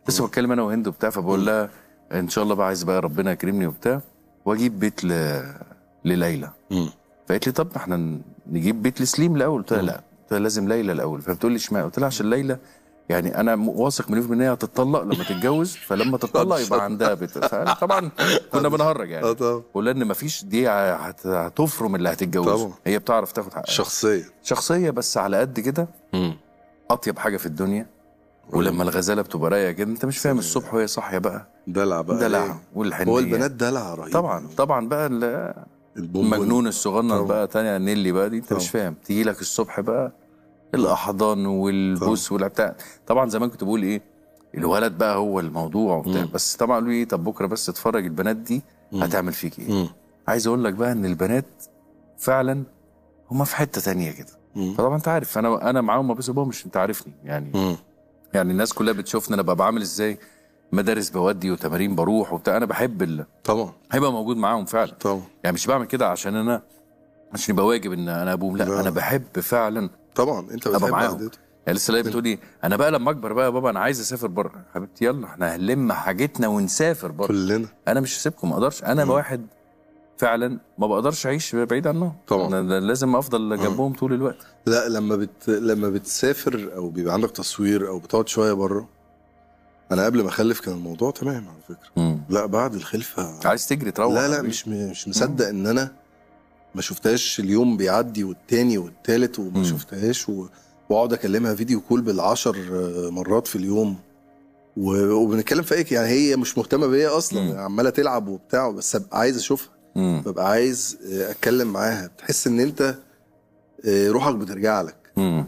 لسه بتكلم انا وهند وبتاع فبقول لها ان شاء الله بقى عايز بقى ربنا يكرمني وبتاع واجيب بيت ل... لليلى مم. فقالت لي طب احنا ن- نجيب بيت لسليم الاول قلت لها لا قلت لها لازم ليلى الاول فبتقول لي اشمعنى قلت لها عشان ليلى يعني انا م- واثق مليون في المية هتتطلق لما تتجوز فلما تتطلق يبقى عندها بيت طبعا كنا بنهرج يعني اه طبعا بقول لها ان مفيش دي ع- هت- هتفرم اللي هتتجوز طبعا. هي بتعرف تاخد حقها شخصيه شخصيه بس على قد كده مم. اطيب حاجه في الدنيا ولما الغزاله بتبقى رايقه كده انت مش فاهم الصبح وهي صاحيه بقى دلع بقى دلع ليه؟ والحنيه هو البنات دلع رهيب طبعا طبعا بقى ال- البونبون. المجنون الصغنن طبعا. بقى تاني نيلي بقى دي انت مش طبعا. فاهم تيجي لك الصبح بقى الاحضان والبوس والبتاع طبعا زمان كنت بقول ايه الولد بقى هو الموضوع وبتاع بس طبعا قالوا لي ايه طب بكره بس اتفرج البنات دي هتعمل فيك ايه مم. عايز اقول لك بقى ان البنات فعلا هما في حته تانية كده مم. فطبعا انت عارف انا انا معاهم بس ابوهم مش انت عارفني يعني مم. يعني الناس كلها بتشوفني انا ببقى بعمل ازاي مدارس بودي وتمارين بروح وبتاع انا بحب ال... طبعا هيبقى موجود معاهم فعلا طبعا يعني مش بعمل كده عشان انا عشان يبقى واجب ان انا ابوهم لا, لا. انا بحب فعلا طبعا انت ابقى بتحب معاهم قعدته يعني لسه لاقي بتقول لي انا بقى لما اكبر بقى يا بابا انا عايز اسافر بره حبيبتي يلا احنا هنلم حاجتنا ونسافر بره كلنا انا مش هسيبكم ما اقدرش انا واحد فعلا ما بقدرش اعيش بعيد عنهم طبعا. انا لازم افضل جنبهم طول الوقت لا لما بت... لما بتسافر او بيبقى عندك تصوير او بتقعد شويه بره انا قبل ما اخلف كان الموضوع تمام على فكره مم. لا بعد الخلفه عايز تجري تروح لا لا مش مش مصدق ان انا ما شفتهاش اليوم بيعدي والتاني والتالت وما مم. شفتهاش و... واقعد اكلمها فيديو كول بالعشر آه، مرات في اليوم و... وبنتكلم في ايه يعني هي مش مهتمه بيا اصلا مم. عماله تلعب وبتاع بس ابقى عايز اشوفها مم. ببقى عايز آه، اتكلم معاها بتحس ان انت آه، روحك بترجع لك مم.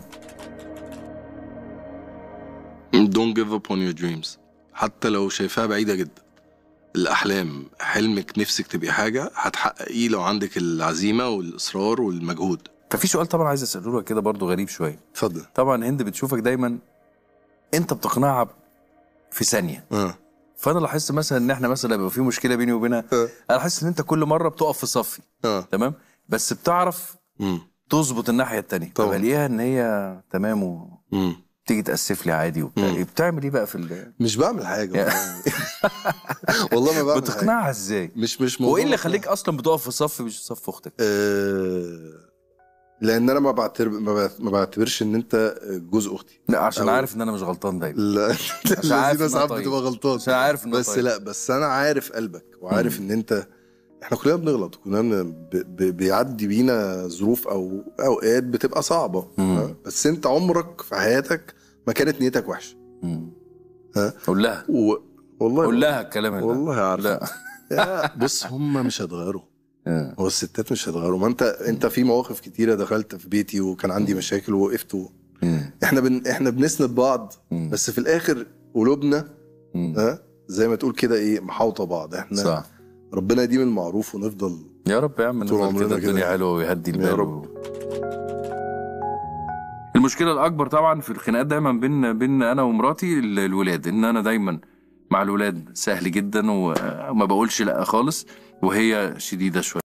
Don't give up on your dreams حتى لو شايفاها بعيدة جدا الأحلام حلمك نفسك تبقي حاجة هتحققيه لو عندك العزيمة والإصرار والمجهود ففي سؤال طبعا عايز اساله لك كده برضه غريب شويه اتفضل طبعا هند بتشوفك دايما انت بتقنعها في ثانيه اه فانا لاحظت مثلا ان احنا مثلا يبقى في مشكله بيني وبينها اه انا حاسس ان انت كل مره بتقف في صفي اه تمام بس بتعرف مم. تظبط الناحيه التانية طبعا. فبلاقيها ان هي تمام وتيجي مم. تاسف لي عادي وبتاع مم. إيه بتعمل ايه بقى في ال... مش بعمل حاجة والله والله ما بعمل حاجة بتقنعها ازاي مش مش موضوع وايه اللي مقنع. خليك اصلا بتقف في صف مش في صف اختك آه لأن أنا ما بعتبر ما بعت- ما بعتبرش إن أنت جوز أختي لا عشان أو- عارف ان انا مش غلطان دايما لا عشان عارف الذين إنها ساعات طيب. بتبقى غلطان عشان عارف إنها بس طيب. لا بس انا عارف قلبك وعارف ان انت احنا كلنا بنغلط كلنا بن- ب... ب... بيعدي بينا ظروف او اوقات بتبقى صعبه مم. ها؟ بس انت عمرك في حياتك ما كانت نيتك وحشه مم. ها؟ قول لها و... والله قول لها الكلام ده والله عارف لا يا بص هم مش هيتغيروا آه. هو الستات مش هيتغيروا ما انت انت في مواقف كتيره دخلت في بيتي وكان عندي مشاكل ووقفت و... مم. احنا بن... احنا بنسند بعض مم. بس في الاخر قلوبنا مم. ها زي ما تقول كده ايه محاوطه بعض احنا صح ربنا يديم المعروف ونفضل يا رب يا عم طول نفضل عمرنا كده كده. الدنيا حلوه ويهدي البال يا و- رب. المشكله الاكبر طبعا في الخناقات دايما بين بين انا ومراتي ال- الولاد ان انا دايما مع الولاد سهل جدا وما بقولش لا خالص وهي شديده شويه